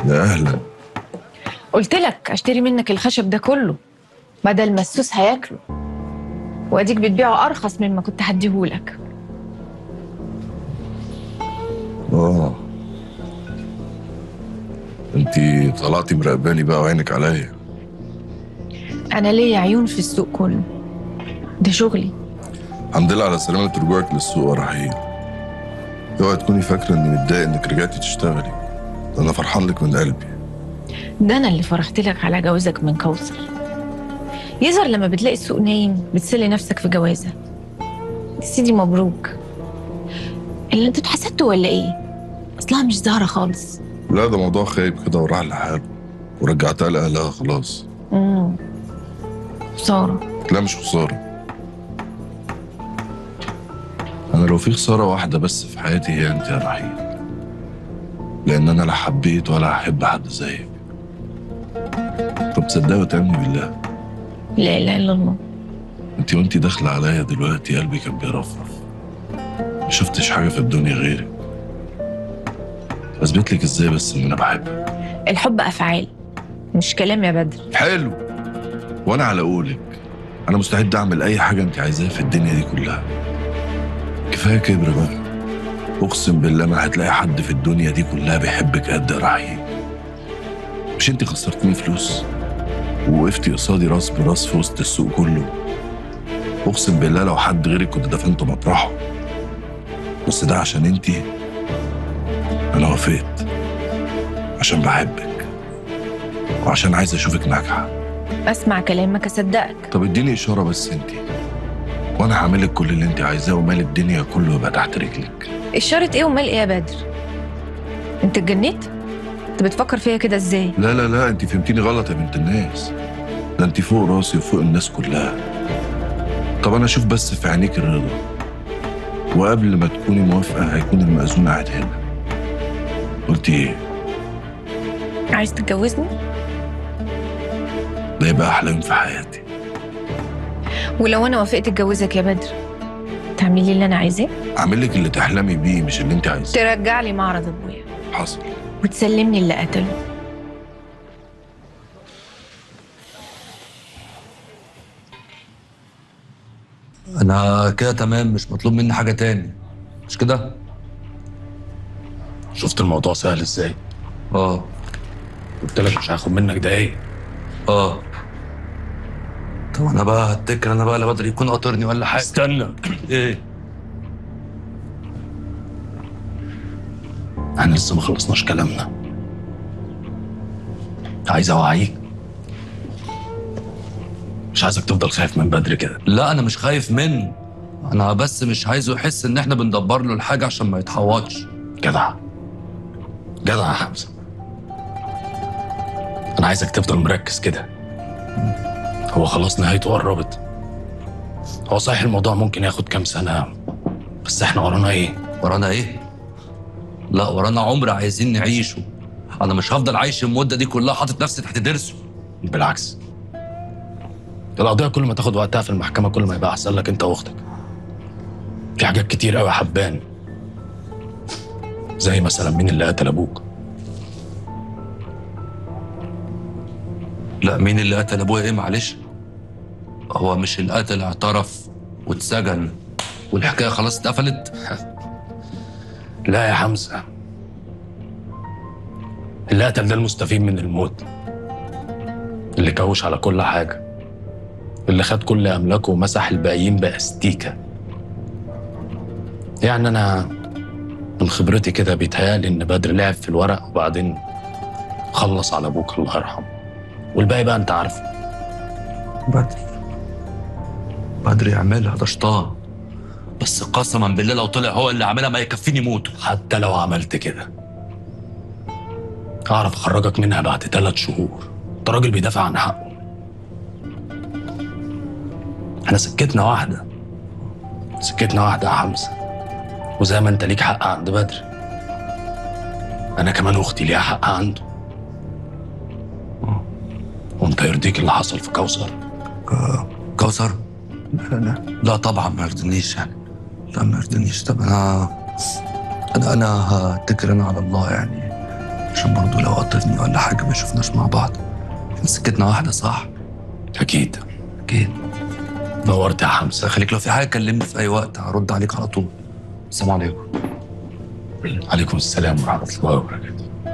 يا اهلا قلت لك اشتري منك الخشب ده كله بدل ما السوس هياكله واديك بتبيعه ارخص مما كنت هديهولك اه انتي طلعتي مراقباني بقى وعينك عليا انا ليا عيون في السوق كله ده شغلي الحمد لله على سلامة رجوعك للسوق يا رحيل اوعي تكوني فاكرة اني متضايق انك رجعتي تشتغلي ده انا فرحان لك من قلبي ده انا اللي فرحت لك على جوازك من كوثر يظهر لما بتلاقي السوق نايم بتسلي نفسك في جوازه يا سيدي مبروك اللي انتوا اتحسدتوا ولا ايه اصلها مش ظاهره خالص لا ده موضوع خايب كده وراح لحاله ورجعتها لأهلها خلاص امم خساره لا مش خسارة أنا لو في خسارة واحدة بس في حياتي هي أنت يا رحيل لأن أنا لا حبيت ولا هحب حد زيك طب تصدقي وتأمني بالله لا اله الا الله أنت وأنت داخلة عليا دلوقتي قلبي كان بيرفرف ما شفتش حاجة في الدنيا غيرك أثبت لك إزاي بس إن أنا بحبك الحب افعال مش كلام يا بدر حلو وانا على قولك انا مستعد اعمل اي حاجه انت عايزاها في الدنيا دي كلها كفايه كبر بقى اقسم بالله ما هتلاقي حد في الدنيا دي كلها بيحبك قد رحيل مش انت خسرتني فلوس ووقفتي قصادي راس براس في وسط السوق كله اقسم بالله لو حد غيرك كنت دفنته مطرحه بس ده عشان انت انا وافقت عشان بحبك وعشان عايز اشوفك ناجحه اسمع كلامك اصدقك طب اديني اشاره بس انت وانا هعمل لك كل اللي انت عايزاه ومال الدنيا كله يبقى تحت رجلك اشاره ايه ومال ايه يا بدر انت اتجنيت انت بتفكر فيا كده ازاي لا لا لا انت فهمتيني غلط يا بنت الناس ده انت فوق راسي وفوق الناس كلها طب انا اشوف بس في عينيك الرضا وقبل ما تكوني موافقه هيكون المأذون قاعد هنا قلتي ايه عايز تتجوزني ده يبقى احلى يوم في حياتي ولو انا وافقت اتجوزك يا بدر تعملي لي اللي انا عايزاه اعمل لك اللي تحلمي بيه مش اللي انت عايزاه ترجع لي معرض ابويا حصل وتسلمني اللي قتله انا كده تمام مش مطلوب مني حاجه تاني مش كده شفت الموضوع سهل ازاي اه قلت لك مش هاخد منك دقايق اه طب انا بقى هتكر انا بقى لا بدري يكون قاطرني ولا حاجه استنى ايه احنا لسه ما خلصناش كلامنا عايز اوعيك مش عايزك تفضل خايف من بدري كده لا انا مش خايف منه انا بس مش عايزه يحس ان احنا بندبر له الحاجه عشان ما يتحوطش جدع جدع يا حمزه انا عايزك تفضل مركز كده هو خلاص نهايته قربت هو صحيح الموضوع ممكن ياخد كام سنه بس احنا ورانا ايه ورانا ايه لا ورانا عمر عايزين نعيشه انا مش هفضل عايش المده دي كلها حاطط نفسي تحت ضرسه بالعكس القضية كل ما تاخد وقتها في المحكمة كل ما يبقى أحسن لك أنت وأختك. في حاجات كتير أوي حبان. زي مثلا مين اللي قتل أبوك؟ لا مين اللي قتل ابويا ايه معلش هو مش القتل اعترف واتسجن والحكايه خلاص اتقفلت لا يا حمزة. اللي قتل ده المستفيد من الموت. اللي كوش على كل حاجة. اللي خد كل أملاكه ومسح الباقيين بأستيكة. يعني أنا من خبرتي كده بيتهيألي إن بدر لعب في الورق وبعدين خلص على أبوك الله يرحمه. والباقي بقى أنت عارفه. بدر بدر يعملها ده شطان بس قسما بالله لو طلع هو اللي عاملها ما يكفيني موته حتى لو عملت كده أعرف أخرجك منها بعد ثلاث شهور أنت راجل بيدافع عن حقه احنا سكتنا واحدة سكتنا واحدة يا حمزة وزي ما انت ليك حق عند بدر أنا كمان أختي ليها حق عنده وانت يرضيك اللي حصل في كوثر كوثر لا لا لا طبعا ما يرضنيش يعني لا ما يرضنيش طب انا انا انا هتكر انا على الله يعني عشان برضه لو قطتني ولا حاجة ما شفناش مع بعض احنا سكتنا واحدة صح؟ اكيد أكيد نورت يا حمزه خليك لو في حاجة كلمني في أي وقت هرد عليك على طول السلام عليكم عليكم السلام ورحمه الله وبركاته